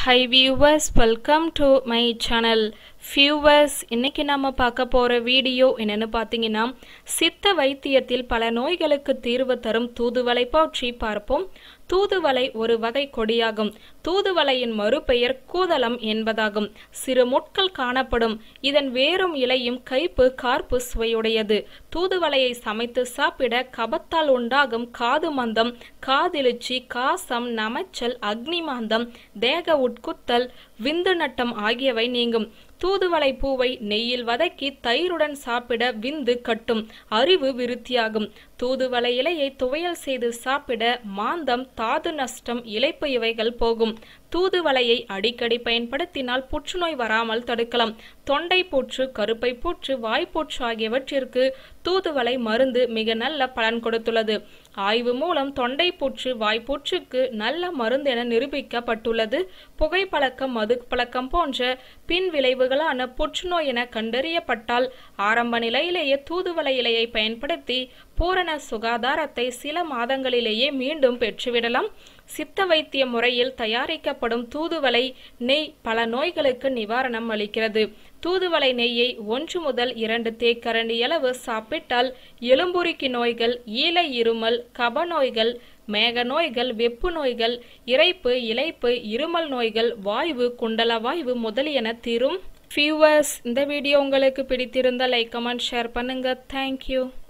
high viewers welcome to my channel viewers இன்னைக்கு நம்ம பார்க்க போகிற வீடியோ என்னென்னு பார்த்தீங்கன்னா சித்த வைத்தியத்தில் பல நோய்களுக்கு தீர்வு தரும் தூதுவளை பற்றி பார்ப்போம் தூதுவளை ஒரு வகை கொடியாகும் தூதுவளையின் மறுபெயர் கூதளம் என்பதாகும் சிறு முட்கள் காணப்படும் இதன் வேரும் இலையும் கைப்பு கார்ப்பு சுவையுடையது தூதுவளையை சமைத்து சாப்பிட கபத்தால் உண்டாகும் காது மந்தம் காதிழுச்சி காசம் நமைச்சல் அக்னிமாந்தம் தேக உட்குத்தல் விந்து நட்டம் ஆகியவை நீங்கும் தூதுவளை பூவை நெய்யில் வதக்கி தயிருடன் சாப்பிட விந்து கட்டும் அறிவு விருத்தியாகும் தூதுவளை இலையை துவையல் செய்து சாப்பிட மாந்தம் தாது நஷ்டம் இழைப்பு இவைகள் போகும் தூதுவளையை அடிக்கடி பயன்படுத்தினால் புற்றுநோய் வராமல் தடுக்கலாம் தொண்டை பூற்று கருப்பை பூற்று வாய்ப்பூற்று ஆகியவற்றிற்கு தூதுவளை மருந்து மிக நல்ல பலன் கொடுத்துள்ளது ஆய்வு மூலம் தொண்டை பூற்று வாய்ப்பூற்றுக்கு நல்ல மருந்து என நிரூபிக்கப்பட்டுள்ளது புகைப்பழக்கம் மது பழக்கம் போன்ற பின் விளைவுகளான புற்றுநோய் என கண்டறியப்பட்டால் ஆரம்ப நிலையிலேயே தூதுவளை இலையை பயன்படுத்தி பூரண சுகாதாரத்தை சில மாதங்களிலேயே மீண்டும் பெற்றுவிடலாம் சித்த வைத்திய முறையில் தயாரிக்கப்படும் தூதுவளை நெய் பல நோய்களுக்கு நிவாரணம் அளிக்கிறது தூதுவளை நெய்யை ஒன்று முதல் இரண்டு தேக்கரண்டி அளவு சாப்பிட்டால் எலும்புருக்கி நோய்கள் ஈலை இருமல் கப நோய்கள் மேக நோய்கள் வெப்பு நோய்கள் இறைப்பு இலைப்பு இருமல் நோய்கள் வாய்வு குண்டல வாய்வு முதலியன தீரும் வியூவர்ஸ் இந்த வீடியோ உங்களுக்கு பிடித்திருந்தால் லைக் கமெண்ட் ஷேர் பண்ணுங்க தேங்க்யூ